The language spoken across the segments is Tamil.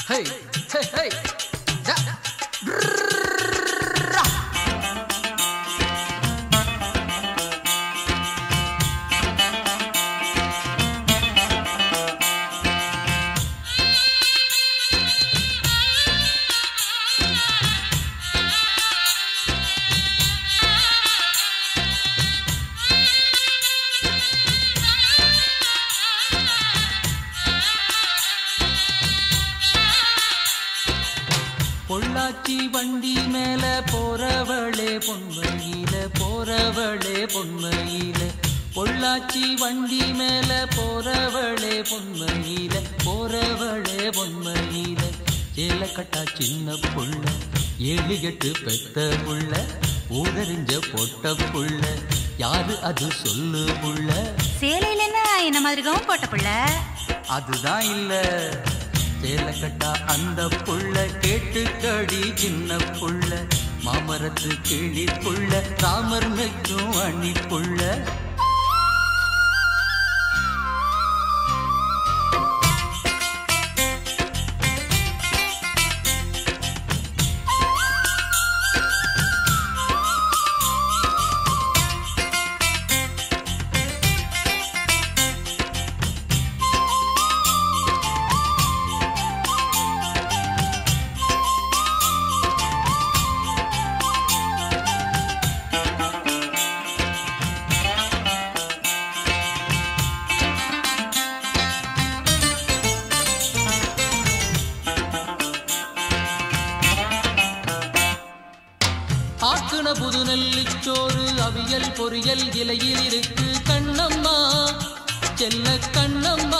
ஹே ஹே ஹே டா. ரா. பொள்ளாச்சி வண்டி மேல போறவளே பொன்மையில போறவளே பொன்மையில பொள்ளாச்சி வண்டி மேல போறவளே பொன்மையில போறவளே பொன்மையில ஏலக்கட்டா சின்ன புள்ள ஏழு எட்டு பெத்த புள்ள ஊரறிஞ்ச பொட்ட புள்ள யாரு அது சொல்லு புள்ள சேலையில என்ன என்ன மாதிரி கவுன் போட்ட புள்ள அதுதான் இல்ல சேலக்கட்டா அந்த புள்ள கேட்டுக்கடி சின்ன புள்ள மாமரத்து கிளி புள்ள ராமர் மெச்சும் அணி புள்ள ஆக்குன புது நெல்லிச்சோறு அவியல் பொரியல் இலையில் இருக்கு கண்ணம்மா செல்ல கண்ணம்மா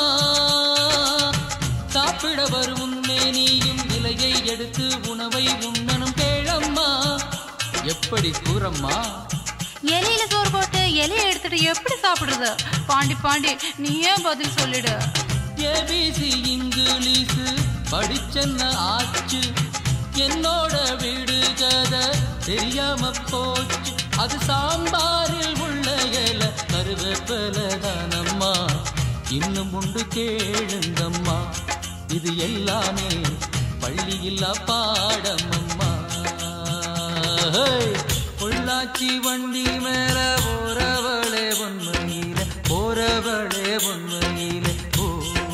சாப்பிட வரும் முன்னே நீயும் இலையை எடுத்து உணவை உண்ணனும் கேளம்மா எப்படி கூறம்மா இலையில சோறு போட்டு இலைய எடுத்துட்டு எப்படி சாப்பிடுறது பாண்டி பாண்டி நீயே பதில் சொல்லிடு ஏபிசி இங்கிலீஷு படிச்சென்ன ஆச்சு என்னோட வீடு கதை தெரியாம போச்சு அது சாம்பாரில் உள்ள இல கருவேப்பில தானம்மா இன்னும் உண்டு கேளுங்கம்மா இது எல்லாமே பள்ளியில்லா பாடமம்மா ஹே! பொள்ளாச்சி வண்டி மேல போறவளே பொன்மையில போறவளே பொன்மையில ஓ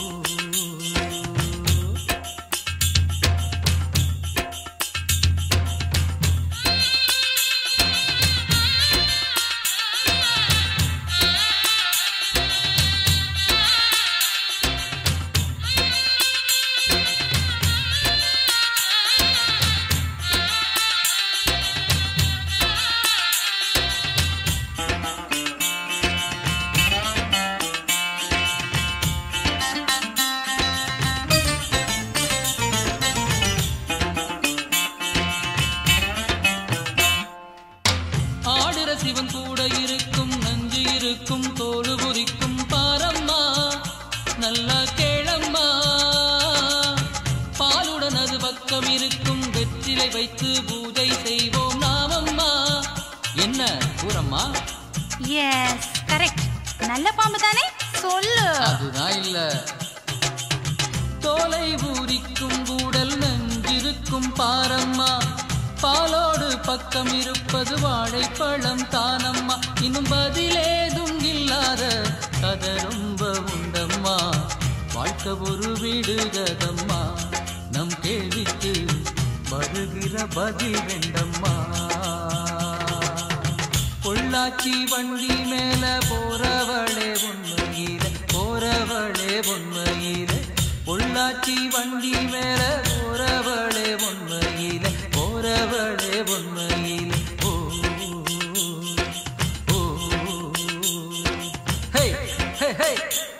ஆடுற சிவன் கூட இருக்கும் நஞ்சு இருக்கும் தோடு புரிக்கும் பாரம்மா நல்லா கேளம்மா பாலுடன் அது பக்கம் இருக்கும் வெற்றிலை வைத்து பூஜை செய்வோம் நாமம்மா என்ன கூறம்மா எஸ் கரெக்ட் நல்ல பாம்பு தானே சொல்லு அதுதான் இல்ல தோலை பூரிக்கும் கூடல் நஞ்சிருக்கும் பாரம்மா பாலோடு பக்கம் இருப்பது வாழைப்பழம் தானம்மா இன்னும் பதிலேதும் இல்லாத கதை ரொம்ப உண்டம்மா வாழ்க்கை ஒரு வீடுகதம்மா நம் கேள்விக்கு வருகிற பதில் வேண்டம்மா பொள்ளாச்சி வண்டி மேல போறவளே உண்மையில போறவளே உண்மையில பொள்ளாச்சி வண்டி மேல போறவளே உண்மையில போறவளே உண்மையில ஓ ஓ ஹே ஹே ஹே